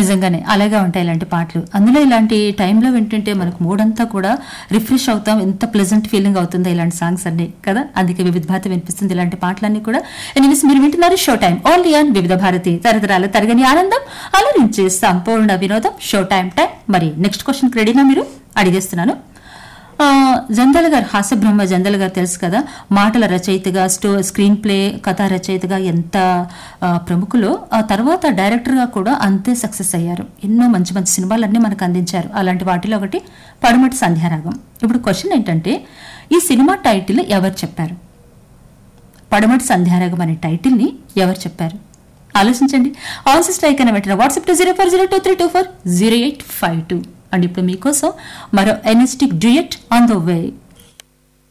నిజంగానే అలాగే ఉంటాయి ఇలాంటి పాటలు అందులో ఇలాంటి టైంలో వింటుంటే మనకు మూడంతా కూడా రిఫ్రెష్ అవుతాం ఎంత ప్లెజెంట్ ఫీలింగ్ అవుతుందో ఇలాంటి సాంగ్స్ అన్ని కదా అందుకే వివిధ భారతి వినిపిస్తుంది ఇలాంటి పాటలన్నీ కూడా ఎనిమిస్ మీరు వింటున్నారు షో టైం ఓన్లీ ఆన్ వివిధ భారతి తరతరాల తరగని ఆనందం అలరించే సంపూర్ణ వినోదం షో టైం టైం మరి నెక్స్ట్ క్వశ్చన్ రెడీనా మీరు అడిగేస్తున్నాను ఆ, జందల్ గారు హాస్య బ్రహ్మ జందల్ గారు తెలుసు కదా మాటల రచయితగా స్టో స్క్రీన్ ప్లే కథా రచయితగా ఎంత ఆ, ప్రముఖులో ఆ తర్వాత డైరెక్టర్గా కూడా అంతే సక్సెస్ అయ్యారు ఎన్నో మంచి మంచి సినిమాలన్నీ మనకు అందించారు అలాంటి వాటిలో ఒకటి పడమటి సంధ్యారాగం ఇప్పుడు క్వశ్చన్ ఏంటంటే ఈ సినిమా టైటిల్ ఎవరు చెప్పారు పడమటి సంధ్యారాగం అనే టైటిల్ ని ఎవరు చెప్పారు ఆలోచించండి ఆల్సో స్ట్రైక్ అని పెట్టిన WhatsApp two zero four zero two three two four zero eight five two and ఇప్పుడు మీకోసం మరో energetic duet on the way